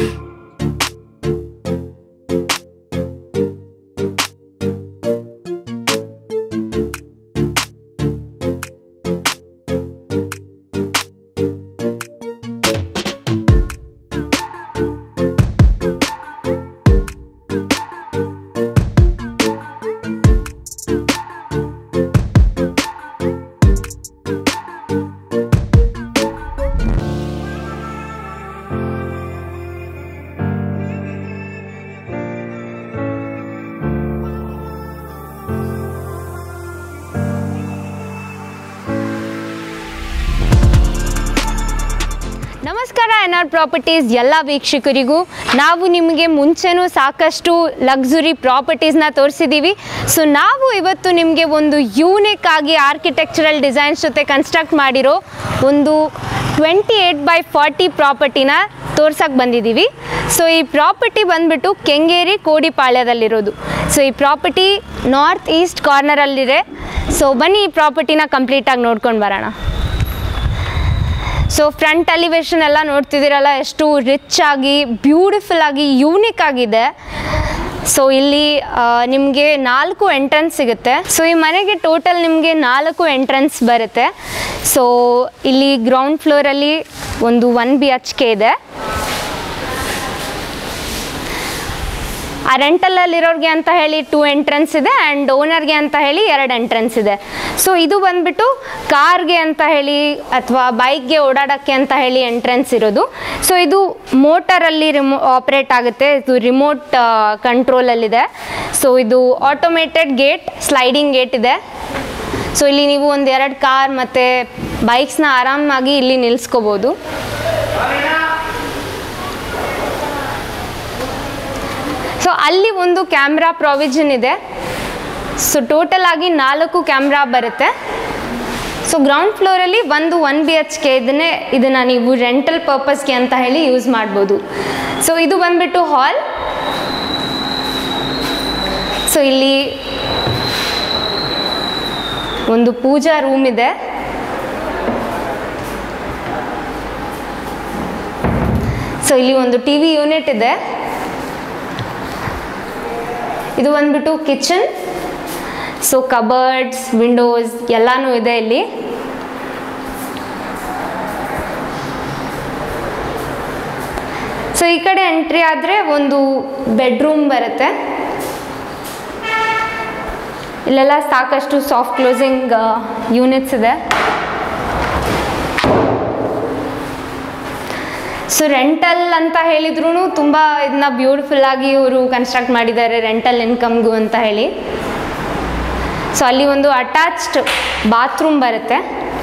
ನಮಸ್ಕಾರ N R properties ಎಲ್ಲ ವೀಕ್ಷಕರಿಗೂ ನಾವು ನಿಮಗೆ ಮುಂಚೆನೂ ಸಾಕಷ್ಟು ಲಕ್ಸುರಿ ಪ್ರಾಪರ್ಟೀಸ್ನ ತೋರಿಸಿದ್ದೀವಿ ಸೊ ನಾವು ಇವತ್ತು ನಿಮಗೆ ಒಂದು ಯೂನಿಕ್ ಆಗಿ ಆರ್ಕಿಟೆಕ್ಚರಲ್ ಡಿಸೈನ್ಸ್ ಜೊತೆ ಕನ್ಸ್ಟ್ರಕ್ಟ್ ಮಾಡಿರೋ ಒಂದು ಟ್ವೆಂಟಿ ಏಯ್ಟ್ ಬೈ ಫಾರ್ಟಿ ಪ್ರಾಪರ್ಟಿನ ತೋರ್ಸಕ್ಕೆ ಬಂದಿದ್ದೀವಿ ಸೊ ಈ ಪ್ರಾಪರ್ಟಿ ಬಂದ್ಬಿಟ್ಟು ಕೆಂಗೇರಿ ಕೋಡಿಪಾಳ್ಯದಲ್ಲಿರೋದು ಸೊ ಈ ಪ್ರಾಪರ್ಟಿ ನಾರ್ತ್ ಈಸ್ಟ್ ಕಾರ್ನರಲ್ಲಿದೆ ಸೊ ಬನ್ನಿ ಈ ಪ್ರಾಪರ್ಟಿನ ಕಂಪ್ಲೀಟಾಗಿ ನೋಡ್ಕೊಂಡು ಬರೋಣ ಸೊ ಫ್ರಂಟ್ ಎಲಿವೇಶನ್ ಎಲ್ಲ ನೋಡ್ತಿದ್ದೀರಲ್ಲ ಎಷ್ಟು ರಿಚ್ ಆಗಿ ಬ್ಯೂಟಿಫುಲ್ ಆಗಿ ಯೂನಿಕ್ ಆಗಿದೆ ಸೊ ಇಲ್ಲಿ ನಿಮಗೆ ನಾಲ್ಕು ಎಂಟ್ರೆನ್ಸ್ ಸಿಗುತ್ತೆ ಸೊ ಈ ಮನೆಗೆ ಟೋಟಲ್ ನಿಮಗೆ ನಾಲ್ಕು ಎಂಟ್ರೆನ್ಸ್ ಬರುತ್ತೆ ಸೊ ಇಲ್ಲಿ ಗ್ರೌಂಡ್ ಫ್ಲೋರಲ್ಲಿ ಒಂದು ಒನ್ ಬಿ ಎಚ್ ಕೆ ಇದೆ ಆ ರೆಂಟಲಲ್ಲಿರೋರಿಗೆ ಅಂತ ಹೇಳಿ ಟೂ ಎಂಟ್ರೆನ್ಸ್ ಇದೆ ಆ್ಯಂಡ್ ಓನರ್ಗೆ ಅಂತ ಹೇಳಿ ಎರಡು ಎಂಟ್ರೆನ್ಸ್ ಇದೆ ಸೊ ಇದು ಬಂದ್ಬಿಟ್ಟು ಕಾರ್ಗೆ ಅಂತ ಹೇಳಿ ಅಥವಾ ಬೈಕ್ಗೆ ಓಡಾಡೋಕ್ಕೆ ಅಂತ ಹೇಳಿ ಎಂಟ್ರೆನ್ಸ್ ಇರೋದು ಸೊ ಇದು ಮೋಟರಲ್ಲಿ ರಿಮೋ ಆಪ್ರೇಟ್ ಆಗುತ್ತೆ ಇದು ರಿಮೋಟ್ ಕಂಟ್ರೋಲಲ್ಲಿದೆ ಸೊ ಇದು ಆಟೋಮೇಟೆಡ್ ಗೇಟ್ ಸ್ಲೈಡಿಂಗ್ ಗೇಟ್ ಇದೆ ಸೊ ಇಲ್ಲಿ ನೀವು ಒಂದು ಎರಡು ಕಾರ್ ಮತ್ತು ಬೈಕ್ಸ್ನ ಆರಾಮಾಗಿ ಇಲ್ಲಿ ನಿಲ್ಲಿಸ್ಕೋಬೋದು ಸೊ ಅಲ್ಲಿ ಒಂದು ಕ್ಯಾಮ್ರಾ ಪ್ರಾವಿಷನ್ ಇದೆ ಸೊ ಟೋಟಲ್ ಆಗಿ ನಾಲ್ಕು ಕ್ಯಾಮ್ರಾ ಬರುತ್ತೆ ಸೊ ಗ್ರೌಂಡ್ ಫ್ಲೋರಲ್ಲಿ ಒಂದು ಒನ್ ಬಿ ಎಚ್ ಕೆ ಇದನ್ನೇ ಇದನ್ನು ನೀವು ರೆಂಟಲ್ ಪರ್ಪಸ್ಗೆ ಅಂತ ಹೇಳಿ ಯೂಸ್ ಮಾಡ್ಬೋದು ಸೊ ಇದು ಬಂದ್ಬಿಟ್ಟು ಹಾಲ್ ಸೊ ಇಲ್ಲಿ ಒಂದು ಪೂಜಾ ರೂಮ್ ಇದೆ ಸೊ ಇಲ್ಲಿ ಒಂದು ಟಿ ವಿ ಯೂನಿಟ್ ಇದೆ ಇದು ಬಂದ್ಬಿಟ್ಟು ಕಿಚನ್ ಸೊ ಕಬರ್ಡ್ಸ್ ವಿಂಡೋಸ್ ಎಲ್ಲನೂ ಇದೆ ಇಲ್ಲಿ ಸೊ ಈ ಕಡೆ ಎಂಟ್ರಿ ಆದರೆ ಒಂದು ಬೆಡ್ರೂಮ್ ಬರುತ್ತೆ ಇಲ್ಲೆಲ್ಲ ಸಾಕಷ್ಟು ಸಾಫ್ಟ್ ಕ್ಲೋಸಿಂಗ್ ಯೂನಿಟ್ಸ್ ಇದೆ ಸೊ ರೆಂಟಲ್ ಅಂತ ಹೇಳಿದ್ರು ತುಂಬ ಇದನ್ನ ಬ್ಯೂಟಿಫುಲ್ ಆಗಿ ಇವರು ಕನ್ಸ್ಟ್ರಕ್ಟ್ ಮಾಡಿದ್ದಾರೆ ರೆಂಟಲ್ ಇನ್ಕಮ್ಗೂ ಅಂತ ಹೇಳಿ ಸೊ ಅಲ್ಲಿ ಒಂದು ಅಟ್ಯಾಚ್ಡ್ ಬಾತ್ರೂಮ್ ಬರುತ್ತೆ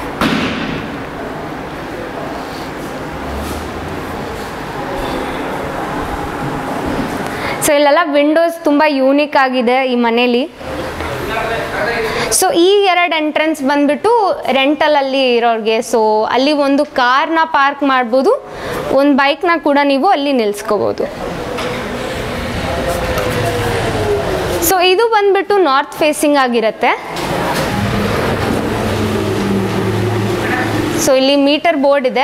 ಸೊ ಇಲ್ಲೆಲ್ಲ ವಿಂಡೋಸ್ ತುಂಬ ಯೂನಿಕ್ ಆಗಿದೆ ಈ ಮನೇಲಿ ಸೊ ಈ ಎರಡು ಎಂಟ್ರೆನ್ಸ್ ಬಂದ್ಬಿಟ್ಟು ರೆಂಟಲಲ್ಲಿ ಇರೋರಿಗೆ ಸೊ ಅಲ್ಲಿ ಒಂದು ಕಾರ್ನ ಪಾರ್ಕ್ ಮಾಡ್ಬೋದು ಒಂದು ಬೈಕ್ನ ಕೂಡ ನೀವು ಅಲ್ಲಿ ನಿಲ್ಲಿಸ್ಕೋಬೋದು ಸೊ ಇದು ಬಂದ್ಬಿಟ್ಟು ನಾರ್ತ್ ಫೇಸಿಂಗ್ ಆಗಿರುತ್ತೆ ಸೊ ಇಲ್ಲಿ ಮೀಟರ್ ಬೋರ್ಡ್ ಇದೆ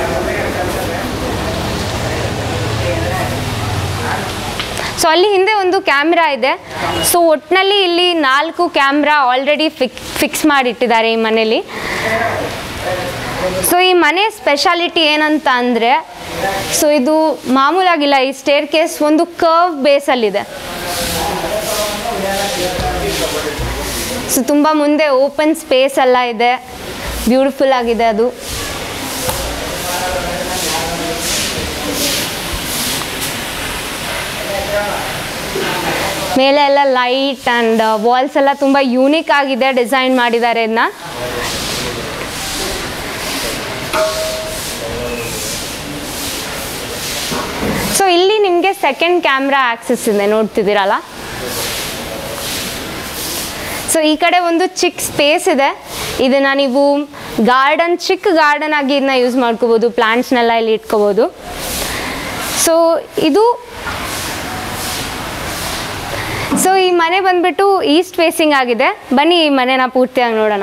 ಸೊ ಅಲ್ಲಿ ಹಿಂದೆ ಒಂದು ಕ್ಯಾಮ್ರಾ ಇದೆ ಸೊ ಒಟ್ಟಿನಲ್ಲಿ ಇಲ್ಲಿ ನಾಲ್ಕು ಕ್ಯಾಮ್ರಾ ಆಲ್ರೆಡಿ ಫಿಕ್ ಫಿಕ್ಸ್ ಮಾಡಿಟ್ಟಿದ್ದಾರೆ ಈ ಮನೇಲಿ ಸೊ ಈ ಮನೆ ಸ್ಪೆಷಾಲಿಟಿ ಏನಂತ ಅಂದರೆ ಸೊ ಇದು ಮಾಮೂಲಾಗಿಲ್ಲ ಈ ಸ್ಟೇರ್ ಕೇಸ್ ಒಂದು ಕರ್ವ್ ಬೇಸಲ್ಲಿದೆ ಸೊ ತುಂಬ ಮುಂದೆ ಓಪನ್ ಸ್ಪೇಸ್ ಎಲ್ಲ ಇದೆ ಬ್ಯೂಟಿಫುಲ್ ಆಗಿದೆ ಅದು ಮೇಲೆ ಎಲ್ಲ ಲೈಟ್ ಆ್ಯಂಡ್ ವಾಲ್ಸ್ ಎಲ್ಲ ತುಂಬ ಯೂನಿಕ್ ಆಗಿದೆ ಡಿಸೈನ್ ಮಾಡಿದ್ದಾರೆ ಇದನ್ನ ಸೊ ಇಲ್ಲಿ ನಿಮಗೆ ಸೆಕೆಂಡ್ ಕ್ಯಾಮ್ರಾ ಆಕ್ಸೆಸ್ ಇದೆ ನೋಡ್ತಿದ್ದೀರಲ್ಲ ಸೊ ಈ ಕಡೆ ಒಂದು ಚಿಕ್ಕ ಸ್ಪೇಸ್ ಇದೆ ಇದನ್ನು ನೀವು ಗಾರ್ಡನ್ ಚಿಕ್ಕ ಗಾರ್ಡನ್ ಆಗಿ ಇದನ್ನ ಯೂಸ್ ಮಾಡ್ಕೋಬೋದು ಪ್ಲಾಂಟ್ಸ್ನೆಲ್ಲ ಇಲ್ಲಿ ಇಟ್ಕೋಬೋದು ಸೊ ಇದು ಸೊ ಈ ಮನೆ ಬಂದ್ಬಿಟ್ಟು ಈಸ್ಟ್ ಫೇಸಿಂಗ್ ಆಗಿದೆ ಬನ್ನಿ ಈ ಮನೆನ ಪೂರ್ತಿಯಾಗಿ ನೋಡೋಣ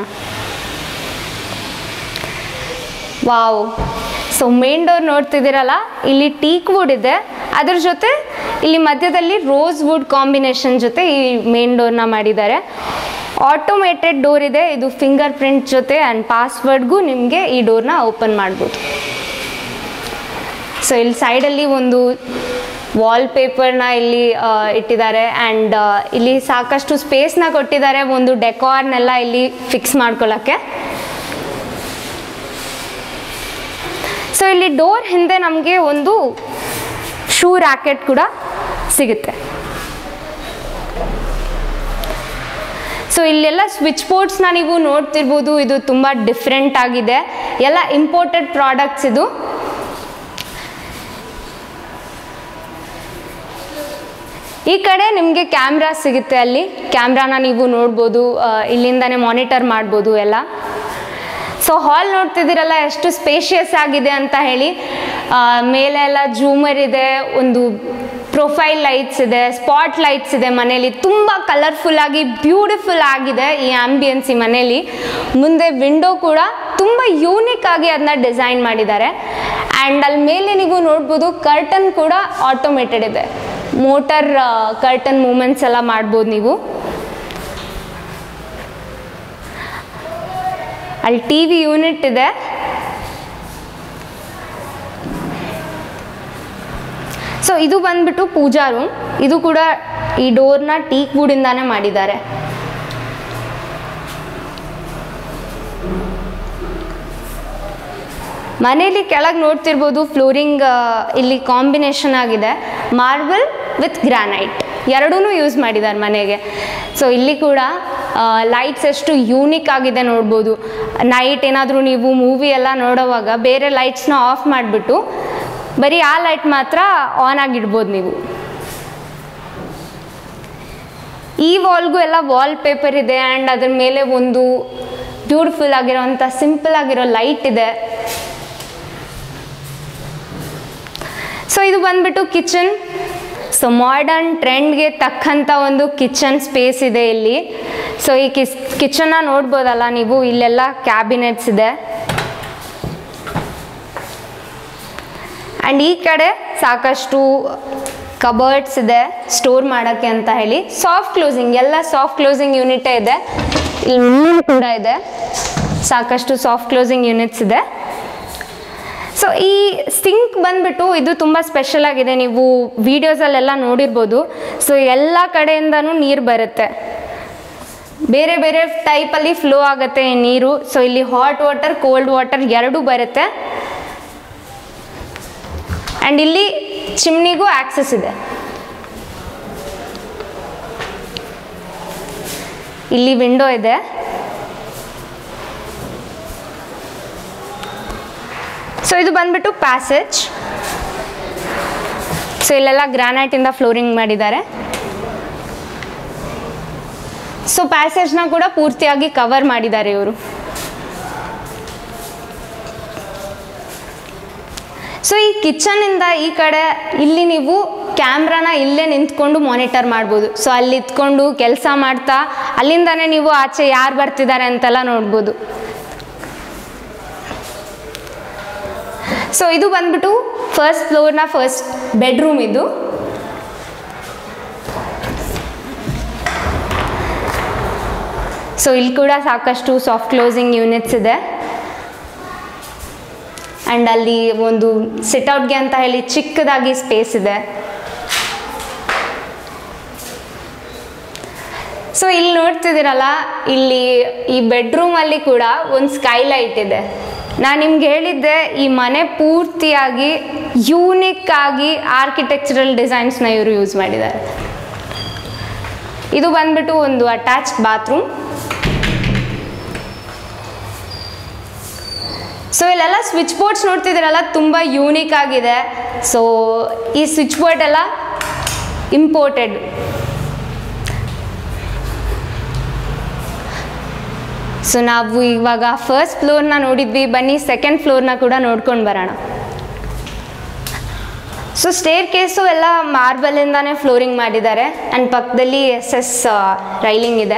ವಾವ್ ಸೊ ಮೇನ್ ಡೋರ್ ನೋಡ್ತಿದ್ದೀರಲ್ಲ ಇಲ್ಲಿ ಟೀಕ್ ವುಡ್ ಇದೆ ಅದ್ರ ಜೊತೆ ಇಲ್ಲಿ ಮಧ್ಯದಲ್ಲಿ ರೋಸ್ ವುಡ್ ಕಾಂಬಿನೇಷನ್ ಜೊತೆ ಈ ಮೇನ್ ಡೋರ್ನ ಮಾಡಿದ್ದಾರೆ ಆಟೋಮೇಟೆಡ್ ಡೋರ್ ಇದೆ ಇದು ಫಿಂಗರ್ ಪ್ರಿಂಟ್ ಜೊತೆ ಆ್ಯಂಡ್ ಪಾಸ್ವರ್ಡ್ಗೂ ನಿಮಗೆ ಈ ಡೋರ್ನ ಓಪನ್ ಮಾಡ್ಬೋದು ಸೊ ಇಲ್ಲಿ ಸೈಡಲ್ಲಿ ಒಂದು ವಾಲ್ ಪೇಪರ್ನ ಇಲ್ಲಿ ಆ, ಇಟ್ಟಿದ್ದಾರೆ ಆ್ಯಂಡ್ ಇಲ್ಲಿ ಸಾಕಷ್ಟು ಸ್ಪೇಸ್ನ ಕೊಟ್ಟಿದ್ದಾರೆ ಒಂದು ಡೆಕಾರ್ನೆಲ್ಲ ಇಲ್ಲಿ ಫಿಕ್ಸ್ ಮಾಡ್ಕೊಳ್ಳೋಕ್ಕೆ ಸೊ ಇಲ್ಲಿ ಡೋರ್ ಹಿಂದೆ ನಮಗೆ ಒಂದು ಶೂ ರ್ಯಾಕೆಟ್ ಕೂಡ ಸಿಗುತ್ತೆ ಸೊ ಇಲ್ಲೆಲ್ಲ ಸ್ವಿಚ್ ಬೋರ್ಡ್ಸ್ನ ನೀವು ನೋಡ್ತಿರ್ಬೋದು ಇದು ತುಂಬ ಡಿಫ್ರೆಂಟ್ ಆಗಿದೆ ಎಲ್ಲ ಇಂಪೋರ್ಟೆಡ್ ಪ್ರಾಡಕ್ಟ್ಸ್ ಇದು ಈ ಕಡೆ ನಿಮಗೆ ಕ್ಯಾಮ್ರಾ ಸಿಗುತ್ತೆ ಅಲ್ಲಿ ಕ್ಯಾಮ್ರಾನ ನೀವು ನೋಡ್ಬೋದು ಆ, ಇಲ್ಲಿಂದಾನೇ ಮಾನಿಟರ್ ಮಾಡ್ಬೋದು ಎಲ್ಲ ಸೊ ಹಾಲ್ ನೋಡ್ತಿದ್ದೀರಲ್ಲ ಎಷ್ಟು ಸ್ಪೇಷಿಯಸ್ ಆಗಿದೆ ಅಂತ ಹೇಳಿ ಆ, ಮೇಲೆ ಎಲ್ಲ ಜೂಮರ್ ಇದೆ ಒಂದು ಪ್ರೊಫೈಲ್ ಲೈಟ್ಸ್ ಇದೆ ಸ್ಪಾಟ್ ಲೈಟ್ಸ್ ಇದೆ ಮನೇಲಿ ತುಂಬ ಕಲರ್ಫುಲ್ ಆಗಿ ಬ್ಯೂಟಿಫುಲ್ ಆಗಿದೆ ಈ ಆಂಬಿಯನ್ಸ್ ಈ ಮನೇಲಿ ಮುಂದೆ ವಿಂಡೋ ಕೂಡ ತುಂಬ ಯೂನಿಕ್ ಆಗಿ ಅದನ್ನ ಡಿಸೈನ್ ಮಾಡಿದ್ದಾರೆ ಆ್ಯಂಡ್ ಅಲ್ಲಿ ಮೇಲೆ ನೀವು ನೋಡ್ಬೋದು ಕರ್ಟನ್ ಕೂಡ ಆಟೋಮೇಟೆಡ್ ಇದೆ ಮೋಟರ್ ಕರ್ಟನ್ ಮೂಮೆಂಟ್ಸ್ ಎಲ್ಲ ಮಾಡ್ಬೋದು ನೀವು ಅಲ್ಲಿ ಟಿ ವಿ ಯೂನಿಟ್ ಇದೆ ಸೊ ಇದು ಬಂದ್ಬಿಟ್ಟು ಪೂಜಾ ರೂಮ್ ಇದು ಕೂಡ ಈ ಡೋರ್ನ ಟೀಕ್ ವುಡಿಂದಾನೇ ಮಾಡಿದ್ದಾರೆ ಮನೇಲಿ ಕೆಳಗೆ ನೋಡ್ತಿರ್ಬೋದು ಫ್ಲೋರಿಂಗ್ ಇಲ್ಲಿ ಕಾಂಬಿನೇಷನ್ ಆಗಿದೆ ಮಾರ್ಬಲ್ ವಿತ್ ಗ್ರಾನೈಟ್ ಎರಡೂ ಯೂಸ್ ಮಾಡಿದ್ದಾರೆ ಮನೆಗೆ ಸೊ ಇಲ್ಲಿ ಕೂಡ ಲೈಟ್ಸ್ ಎಷ್ಟು ಯೂನಿಕ್ ಆಗಿದೆ ನೋಡ್ಬೋದು ನೈಟ್ ಏನಾದರೂ ನೀವು ಮೂವಿ ಎಲ್ಲ ನೋಡೋವಾಗ ಬೇರೆ ಲೈಟ್ಸ್ನ ಆಫ್ ಮಾಡಿಬಿಟ್ಟು ಬರೀ ಆ ಲೈಟ್ ಮಾತ್ರ ಆನ್ ಆಗಿಡ್ಬೋದು ನೀವು ಈ ವಾಲ್ಗೂ ಎಲ್ಲ ವಾಲ್ ಪೇಪರ್ ಇದೆ ಆ್ಯಂಡ್ ಅದ್ರ ಮೇಲೆ ಒಂದು ಬ್ಯೂಟಿಫುಲ್ ಆಗಿರೋಂಥ ಸಿಂಪಲ್ ಆಗಿರೋ ಲೈಟ್ ಇದೆ ಸೊ ಇದು ಬಂದ್ಬಿಟ್ಟು ಕಿಚನ್ ಸೊ ಮಾಡರ್ನ್ ಟ್ರೆಂಡ್ಗೆ ತಕ್ಕಂಥ ಒಂದು ಕಿಚನ್ ಸ್ಪೇಸ್ ಇದೆ ಇಲ್ಲಿ ಸೊ ಈ ಕಿಸ್ ಕಿಚನ್ನ ನೋಡ್ಬೋದಲ್ಲ ನೀವು ಇಲ್ಲೆಲ್ಲ ಕ್ಯಾಬಿನೆಟ್ಸ್ ಇದೆ ಆ್ಯಂಡ್ ಈ ಕಡೆ ಸಾಕಷ್ಟು ಕಬರ್ಡ್ಸ್ ಇದೆ ಸ್ಟೋರ್ ಮಾಡೋಕ್ಕೆ ಅಂತ ಹೇಳಿ ಸಾಫ್ಟ್ ಕ್ಲೋಸಿಂಗ್ ಎಲ್ಲ ಸಾಫ್ಟ್ ಕ್ಲೋಸಿಂಗ್ ಯೂನಿಟೇ ಇದೆ ಇಲ್ಲಿ ಇನ್ನೂ ಕೂಡ ಇದೆ ಸಾಕಷ್ಟು ಸಾಫ್ಟ್ ಕ್ಲೋಸಿಂಗ್ ಯೂನಿಟ್ಸ್ ಇದೆ ಸೊ ಈ ಸಿಂಕ್ ಬಂದ್ಬಿಟ್ಟು ಇದು ತುಂಬ ಸ್ಪೆಷಲ್ ಆಗಿದೆ ನೀವು ವೀಡಿಯೋಸಲ್ಲೆಲ್ಲ ನೋಡಿರ್ಬೋದು ಸೊ ಎಲ್ಲ ಕಡೆಯಿಂದನೂ ನೀರು ಬರುತ್ತೆ ಬೇರೆ ಬೇರೆ ಟೈಪಲ್ಲಿ ಫ್ಲೋ ಆಗುತ್ತೆ ಈ ನೀರು ಸೊ ಇಲ್ಲಿ ಹಾಟ್ ವಾಟರ್ ಕೋಲ್ಡ್ ವಾಟರ್ ಎರಡೂ ಬರುತ್ತೆ ಆ್ಯಂಡ್ ಇಲ್ಲಿ ಚಿಮ್ನಿಗೂ ಆಕ್ಸೆಸ್ ಇದೆ ಇಲ್ಲಿ ವಿಂಡೋ ಇದೆ ಸೊ ಇದು ಬಂದ್ಬಿಟ್ಟು ಪ್ಯಾಸೇಜ್ ಸೊ ಇಲ್ಲೆಲ್ಲ ಗ್ರಾನೈಟಿಂದ ಫ್ಲೋರಿಂಗ್ ಮಾಡಿದ್ದಾರೆ ಸೊ ಪ್ಯಾಸೇಜ್ನ ಕೂಡ ಪೂರ್ತಿಯಾಗಿ ಕವರ್ ಮಾಡಿದ್ದಾರೆ ಇವರು ಸೊ ಈ ಕಿಚನಿಂದ ಈ ಕಡೆ ಇಲ್ಲಿ ನೀವು ಕ್ಯಾಮ್ರಾನ ಇಲ್ಲೇ ನಿಂತ್ಕೊಂಡು ಮಾನಿಟರ್ ಮಾಡ್ಬೋದು ಸೊ ಅಲ್ಲಿ ಇತ್ಕೊಂಡು ಕೆಲಸ ಮಾಡ್ತಾ ಅಲ್ಲಿಂದಾನೇ ನೀವು ಆಚೆ ಯಾರು ಬರ್ತಿದ್ದಾರೆ ಅಂತೆಲ್ಲ ನೋಡ್ಬೋದು ಸೊ ಇದು ಬಂದ್ಬಿಟ್ಟು ಫಸ್ಟ್ ಫ್ಲೋರ್ನ ಫಸ್ಟ್ ಬೆಡ್ರೂಮ್ ಇದು ಸೊ ಇಲ್ಲಿ ಕೂಡ ಸಾಕಷ್ಟು ಸಾಫ್ಟ್ ಕ್ಲೋಸಿಂಗ್ ಯೂನಿಟ್ಸ್ ಇದೆ ಆ್ಯಂಡ್ ಅಲ್ಲಿ ಒಂದು ಸಿಟ್ಔಟ್ಗೆ ಅಂತ ಹೇಳಿ ಚಿಕ್ಕದಾಗಿ ಸ್ಪೇಸ್ ಇದೆ ಸೊ ಇಲ್ಲಿ ನೋಡ್ತಿದ್ದೀರಲ್ಲ ಇಲ್ಲಿ ಈ ಬೆಡ್ರೂಮಲ್ಲಿ ಕೂಡ ಒಂದು ಸ್ಕೈಲೈಟ್ ಇದೆ ನಾನು ನಿಮ್ಗೆ ಹೇಳಿದ್ದೆ ಈ ಮನೆ ಪೂರ್ತಿಯಾಗಿ ಯೂನಿಕ್ ಆಗಿ ಆರ್ಕಿಟೆಕ್ಚರಲ್ ಡಿಸೈನ್ಸ್ನ ಇವರು ಯೂಸ್ ಮಾಡಿದ್ದಾರೆ ಇದು ಬಂದ್ಬಿಟ್ಟು ಒಂದು ಅಟ್ಯಾಚ್ಡ್ ಬಾತ್ರೂಮ್ ಸೊ ಇಲ್ಲೆಲ್ಲ ಸ್ವಿಚ್ ಬೋರ್ಡ್ಸ್ ನೋಡ್ತಿದ್ದೀರಲ್ಲ ತುಂಬ ಯೂನಿಕ್ ಆಗಿದೆ ಸೊ ಈ ಸ್ವಿಚ್ ಬೋರ್ಡ್ ಎಲ್ಲ ಇಂಪೋರ್ಟೆಡ್ ಸೊ ನಾವು ಇವಾಗ ಫಸ್ಟ್ ಫ್ಲೋರ್ನ ನೋಡಿದ್ವಿ ಬನ್ನಿ ಸೆಕೆಂಡ್ ಫ್ಲೋರ್ನ ಕೂಡ ನೋಡ್ಕೊಂಡು ಬರೋಣ ಸೊ ಸ್ಟೇರ್ ಕೇಸು ಎಲ್ಲ ಮಾರ್ಬಲಿಂದಾನೇ ಫ್ಲೋರಿಂಗ್ ಮಾಡಿದ್ದಾರೆ ಆ್ಯಂಡ್ ಪಕ್ಕದಲ್ಲಿ ಎಸ್ ಎಸ್ ರೈಲಿಂಗ್ ಇದೆ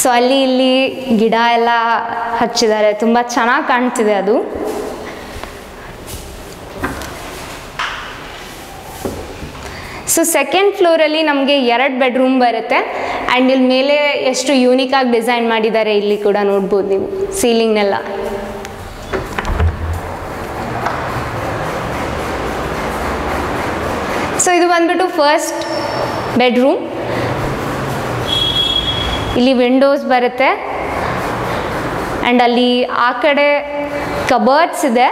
ಸೊ ಅಲ್ಲಿ ಇಲ್ಲಿ ಗಿಡ ಎಲ್ಲ ಹಚ್ಚಿದ್ದಾರೆ ತುಂಬ ಚೆನ್ನಾಗಿ ಕಾಣ್ತಿದೆ ಅದು ಸೊ ಸೆಕೆಂಡ್ ಫ್ಲೋರಲ್ಲಿ ನಮಗೆ ಎರಡು ಬೆಡ್ರೂಮ್ ಬರುತ್ತೆ ಆ್ಯಂಡ್ ಇಲ್ಲಿ ಮೇಲೆ ಎಷ್ಟು ಯೂನಿಕ್ ಆಗಿ ಡಿಸೈನ್ ಮಾಡಿದ್ದಾರೆ ಇಲ್ಲಿ ಕೂಡ ನೋಡ್ಬೋದು ನೀವು ಸೀಲಿಂಗ್ನೆಲ್ಲ ಸೊ ಇದು ಬಂದ್ಬಿಟ್ಟು ಫಸ್ಟ್ ಬೆಡ್ರೂಮ್ ಇಲ್ಲಿ ವಿಂಡೋಸ್ ಬರುತ್ತೆ ಆ್ಯಂಡ್ ಅಲ್ಲಿ ಆ ಕಡೆ ಕಬರ್ಡ್ಸ್ ಇದೆ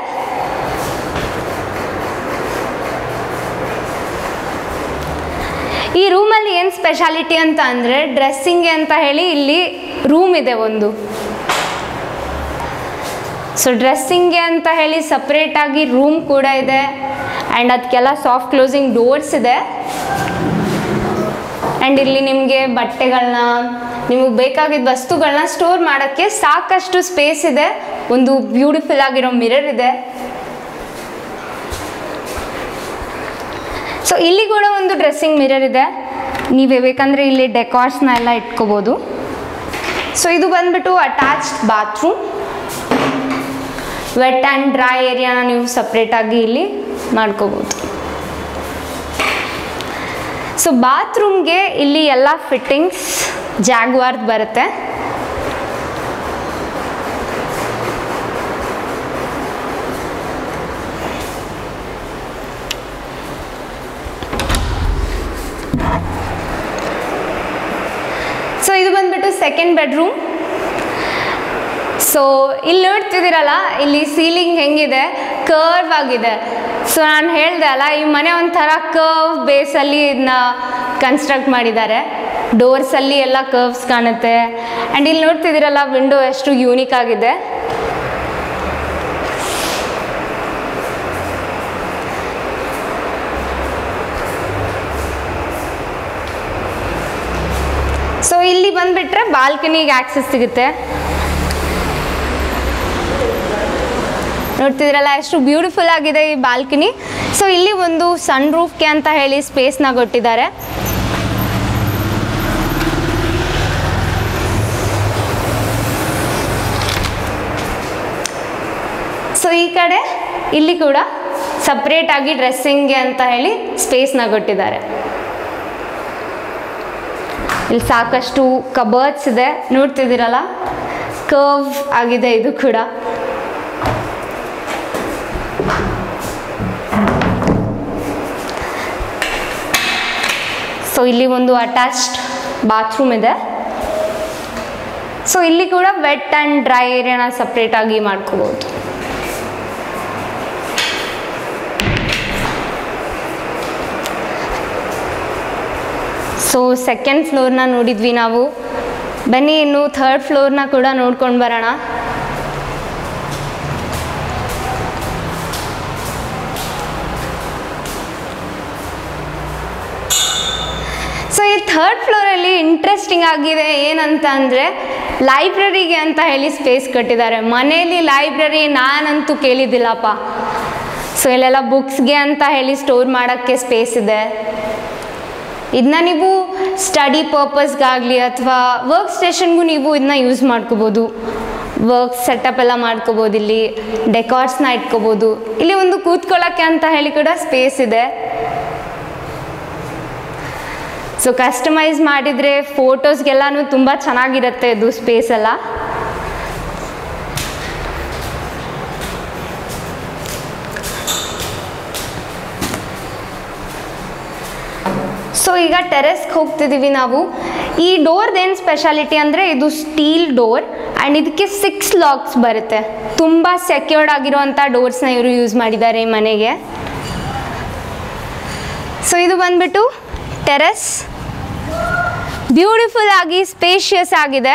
ಈ ರೂಮಲ್ಲಿ ಏನು ಸ್ಪೆಷಾಲಿಟಿ ಅಂತ ಅಂದರೆ ಡ್ರೆಸ್ಸಿಂಗ್ಗೆ ಅಂತ ಹೇಳಿ ಇಲ್ಲಿ ರೂಮ್ ಇದೆ ಒಂದು ಸೊ ಡ್ರೆಸ್ಸಿಂಗ್ಗೆ ಅಂತ ಹೇಳಿ ಸಪ್ರೇಟಾಗಿ ರೂಮ್ ಕೂಡ ಇದೆ ಆ್ಯಂಡ್ ಅದಕ್ಕೆಲ್ಲ ಸಾಫ್ಟ್ ಕ್ಲೋಸಿಂಗ್ ಡೋರ್ಸ್ ಇದೆ ಆ್ಯಂಡ್ ಇಲ್ಲಿ ನಿಮಗೆ ಬಟ್ಟೆಗಳನ್ನ ನಿಮಗೆ ಬೇಕಾಗಿದ್ದ ವಸ್ತುಗಳನ್ನ ಸ್ಟೋರ್ ಮಾಡೋಕ್ಕೆ ಸಾಕಷ್ಟು ಸ್ಪೇಸ್ ಇದೆ ಒಂದು ಬ್ಯೂಟಿಫುಲ್ ಆಗಿರೋ ಮಿರರ್ ಇದೆ ಸೊ ಇಲ್ಲಿ ಕೂಡ ಒಂದು ಡ್ರೆಸ್ಸಿಂಗ್ ಮಿರರ್ ಇದೆ ನೀವೇ ಬೇಕಂದರೆ ಇಲ್ಲಿ ಡೆಕಾರ್ಸ್ನ ಎಲ್ಲ ಇಟ್ಕೋಬೋದು ಸೊ ಇದು ಬಂದ್ಬಿಟ್ಟು attached bathroom wet and dry ಏರಿಯಾನ ನೀವು ಸಪ್ರೇಟಾಗಿ ಇಲ್ಲಿ ಮಾಡ್ಕೋಬೋದು ಸೊ ಬಾತ್ರೂಮ್ಗೆ ಇಲ್ಲಿ ಎಲ್ಲ ಫಿಟ್ಟಿಂಗ್ಸ್ ಜಾಗ್ವಾರ್ದ್ ಬರುತ್ತೆ ಸೊ ಇದು ಬಂದ್ಬಿಟ್ಟು ಸೆಕೆಂಡ್ ಬೆಡ್ರೂಮ್ ಸೊ ಇಲ್ಲಿ ನೋಡ್ತಿದ್ದೀರಲ್ಲ ಇಲ್ಲಿ ಸೀಲಿಂಗ್ ಹೆಂಗಿದೆ ಕರ್ವ್ ಆಗಿದೆ ಸೊ ನಾನು ಹೇಳ್ದೆ ಅಲ್ಲ ಈ ಮನೆ ಒಂಥರ ಕರ್ವ್ ಬೇಸಲ್ಲಿ ಇದನ್ನ ಕನ್ಸ್ಟ್ರಕ್ಟ್ ಮಾಡಿದ್ದಾರೆ ಡೋರ್ಸಲ್ಲಿ ಎಲ್ಲ ಕರ್ವ್ಸ್ ಕಾಣುತ್ತೆ ಆ್ಯಂಡ್ ಇಲ್ಲಿ ನೋಡ್ತಿದ್ದೀರಲ್ಲ ವಿಂಡೋ ಎಷ್ಟು ಯೂನಿಕ್ ಆಗಿದೆ ಸೊ ಇಲ್ಲಿ ಬಂದುಬಿಟ್ರೆ ಬಾಲ್ಕನಿಗೆ ಆಕ್ಸೆಸ್ ಸಿಗುತ್ತೆ ನೋಡ್ತಿದ್ರಲ್ಲ ಎಷ್ಟು ಬ್ಯೂಟಿಫುಲ್ ಆಗಿದೆ ಈ ಬಾಲ್ಕನಿ ಸೊ ಇಲ್ಲಿ ಒಂದು ಸನ್ ರೂಫ್ಗೆ ಅಂತ ಹೇಳಿ ಸ್ಪೇಸ್ನ ಕೊಟ್ಟಿದ್ದಾರೆ ಸೊ ಈ ಕಡೆ ಇಲ್ಲಿ ಕೂಡ ಸಪ್ರೇಟ್ ಆಗಿ ಡ್ರೆಸ್ಸಿಂಗ್ಗೆ ಅಂತ ಹೇಳಿ ಸ್ಪೇಸ್ನ ಕೊಟ್ಟಿದ್ದಾರೆ ಇಲ್ಲಿ ಸಾಕಷ್ಟು ಕಬರ್ಡ್ಸ್ ಇದೆ ನೋಡ್ತಿದ್ದೀರಲ್ಲ ಕರ್ವ್ ಆಗಿದೆ ಇದು ಕೂಡ ಸೊ ಇಲ್ಲಿ ಒಂದು ಅಟ್ಯಾಚ್ಡ್ ಬಾತ್ರೂಮ್ ಇದೆ ಸೊ ಇಲ್ಲಿ ಕೂಡ ವೆಟ್ ಆ್ಯಂಡ್ ಡ್ರೈ ಏರಿಯಾನ ಸಪ್ರೇಟಾಗಿ ಮಾಡ್ಕೋಬೋದು ಸೊ ಸೆಕೆಂಡ್ ಫ್ಲೋರ್ನ ನೋಡಿದ್ವಿ ನಾವು ಬನ್ನಿ ಇನ್ನು ಥರ್ಡ್ ಫ್ಲೋರ್ನ ಕೂಡ ನೋಡ್ಕೊಂಡು ಬರೋಣ ಸೊ ಈ ಥರ್ಡ್ ಫ್ಲೋರಲ್ಲಿ ಇಂಟ್ರೆಸ್ಟಿಂಗ್ ಆಗಿದೆ ಏನಂತ ಅಂದರೆ ಲೈಬ್ರರಿಗೆ ಅಂತ ಹೇಳಿ ಸ್ಪೇಸ್ ಕಟ್ಟಿದ್ದಾರೆ ಮನೇಲಿ ಲೈಬ್ರರಿ ನಾನಂತೂ ಕೇಳಿದ್ದಿಲ್ಲಪ್ಪ ಸೊ ಇಲ್ಲೆಲ್ಲ ಬುಕ್ಸ್ಗೆ ಅಂತ ಹೇಳಿ ಸ್ಟೋರ್ ಮಾಡೋಕ್ಕೆ ಸ್ಪೇಸ್ ಇದೆ ಇದನ್ನ ನೀವು ಸ್ಟಡಿ ಪರ್ಪಸ್ಗಾಗಲಿ ಅಥವಾ ವರ್ಕ್ ಸ್ಟೇಷನ್ಗೂ ನೀವು ಇದನ್ನ ಯೂಸ್ ಮಾಡ್ಕೋಬೋದು ವರ್ಕ್ ಸೆಟಪ್ ಎಲ್ಲ ಮಾಡ್ಕೋಬೋದು ಇಲ್ಲಿ ಡೆಕಾರ್ಸ್ನ ಇಟ್ಕೋಬೋದು ಇಲ್ಲಿ ಒಂದು ಕೂತ್ಕೊಳ್ಳೋಕ್ಕೆ ಅಂತ ಹೇಳಿ ಕೂಡ ಸ್ಪೇಸ್ ಇದೆ ಸೊ ಕಸ್ಟಮೈಸ್ ಮಾಡಿದರೆ ಫೋಟೋಸ್ಗೆಲ್ಲನೂ ತುಂಬ ಚೆನ್ನಾಗಿರುತ್ತೆ ಇದು ಸ್ಪೇಸ್ ಎಲ್ಲ ಸೊ ಈಗ ಟೆರೆಸ್ಗೆ ಹೋಗ್ತಿದ್ದೀವಿ ನಾವು ಈ ಡೋರ್ದು ಏನು ಸ್ಪೆಷಾಲಿಟಿ ಅಂದರೆ ಇದು ಸ್ಟೀಲ್ ಡೋರ್ ಆ್ಯಂಡ್ ಇದಕ್ಕೆ ಸಿಕ್ಸ್ ಲಾಕ್ಸ್ ಬರುತ್ತೆ ತುಂಬ ಸೆಕ್ಯೂರ್ಡ್ ಆಗಿರುವಂಥ ಡೋರ್ಸ್ನ ಇವರು ಯೂಸ್ ಮಾಡಿದ್ದಾರೆ ಈ ಮನೆಗೆ ಸೊ ಇದು ಬಂದ್ಬಿಟ್ಟು ಟೆರೆಸ್ ಬ್ಯೂಟಿಫುಲ್ ಆಗಿ ಸ್ಪೇಷಿಯಸ್ ಆಗಿದೆ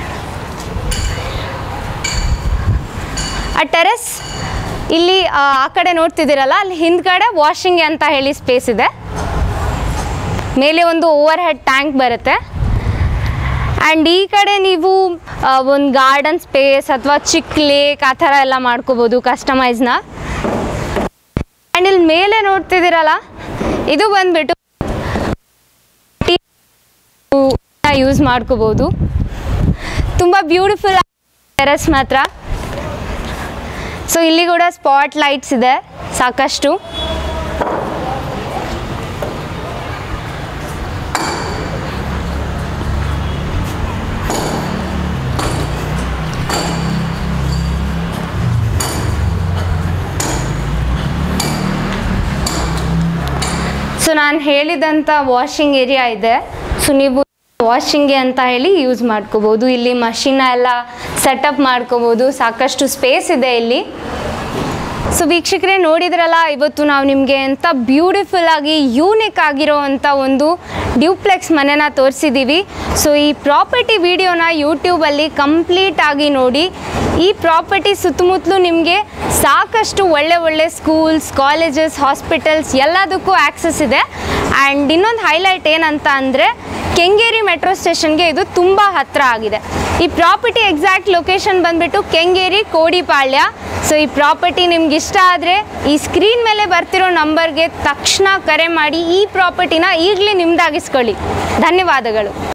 ಆ ಟೆರೆಸ್ ಇಲ್ಲಿ ಆ ಆ ಕಡೆ ನೋಡ್ತಿದ್ದೀರಲ್ಲ ಅಲ್ಲಿ ಹಿಂದ್ಗಡೆ ವಾಷಿಂಗ್ ಅಂತ ಹೇಳಿ ಸ್ಪೇಸ್ ಇದೆ ಮೇಲೆ ಒಂದು ಓವರ್ ಹೆಡ್ ಟ್ಯಾಂಕ್ ಬರುತ್ತೆ ಆ್ಯಂಡ್ ಈ ಕಡೆ ನೀವು ಒಂದು ಗಾರ್ಡನ್ ಸ್ಪೇಸ್ ಅಥವಾ ಚಿಕ್ಕ ಲೇಕ್ ಆ ಥರ ಎಲ್ಲ ಮಾಡ್ಕೋಬೋದು ಕಸ್ಟಮೈಸ್ನ ಆ್ಯಂಡ್ ಇಲ್ಲಿ ಮೇಲೆ ನೋಡ್ತಿದ್ದೀರಲ್ಲ ಇದು ಬಂದ್ಬಿಟ್ಟು ಯೂಸ್ ಮಾಡ್ಕೋಬೋದು ತುಂಬ ಬ್ಯೂಟಿಫುಲ್ ಟೆರಸ್ ಮಾತ್ರ ಸೊ ಇಲ್ಲಿ ಕೂಡ ಸ್ಪಾಟ್ ಲೈಟ್ಸ್ ಇದೆ ಸಾಕಷ್ಟು ಸೊ ನಾನು ಹೇಳಿದಂಥ ವಾಷಿಂಗ್ ಏರಿಯಾ ಇದೆ ಸೊ ನೀವು ವಾಷಿಂಗ್ಗೆ ಅಂತ ಹೇಳಿ ಯೂಸ್ ಮಾಡ್ಕೋಬೋದು ಇಲ್ಲಿ ಮಷಿನ ಎಲ್ಲ ಸೆಟಪ್ ಮಾಡ್ಕೋಬೋದು ಸಾಕಷ್ಟು ಸ್ಪೇಸ್ ಇದೆ ಇಲ್ಲಿ ಸೊ ವೀಕ್ಷಕರೇ ನೋಡಿದ್ರಲ್ಲ ಇವತ್ತು ನಾವು ನಿಮಗೆ ಎಂಥ ಬ್ಯೂಟಿಫುಲ್ ಆಗಿ ಯೂನಿಕ್ ಆಗಿರೋ ಅಂಥ ಒಂದು ಡ್ಯೂಪ್ಲೆಕ್ಸ್ ಮನೆನ ತೋರಿಸಿದ್ದೀವಿ ಸೊ ಈ ಪ್ರಾಪರ್ಟಿ ವಿಡಿಯೋನ ಯೂಟ್ಯೂಬಲ್ಲಿ ಕಂಪ್ಲೀಟ್ ಆಗಿ ನೋಡಿ ಈ ಪ್ರಾಪರ್ಟಿ ಸುತ್ತಮುತ್ತಲೂ ನಿಮಗೆ ಸಾಕಷ್ಟು ಒಳ್ಳೆ ಒಳ್ಳೆ ಸ್ಕೂಲ್ಸ್ ಕಾಲೇಜಸ್ ಹಾಸ್ಪಿಟಲ್ಸ್ ಎಲ್ಲದಕ್ಕೂ ಆ್ಯಕ್ಸಸ್ ಇದೆ ಆ್ಯಂಡ್ ಇನ್ನೊಂದು ಹೈಲೈಟ್ ಏನಂತ ಅಂದರೆ ಕೆಂಗೇರಿ ಮೆಟ್ರೋ ಸ್ಟೇಷನ್ಗೆ ಇದು ತುಂಬ ಹತ್ತಿರ ಆಗಿದೆ ಈ ಪ್ರಾಪರ್ಟಿ ಎಕ್ಸಾಕ್ಟ್ ಲೊಕೇಶನ್ ಬಂದ್ಬಿಟ್ಟು ಕೆಂಗೇರಿ ಕೋಡಿಪಾಳ್ಯ ಸೊ ಈ ಪ್ರಾಪರ್ಟಿ ನಿಮ್ಗೆ ಇಷ್ಟ ಆದರೆ ಈ ಸ್ಕ್ರೀನ್ ಮೇಲೆ ಬರ್ತಿರೋ ನಂಬರ್ಗೆ ತಕ್ಷಣ ಕರೆ ಮಾಡಿ ಈ ಪ್ರಾಪರ್ಟಿನ ಈಗಲೇ ನಿಮ್ದಾಗಿಸ್ಕೊಳ್ಳಿ ಧನ್ಯವಾದಗಳು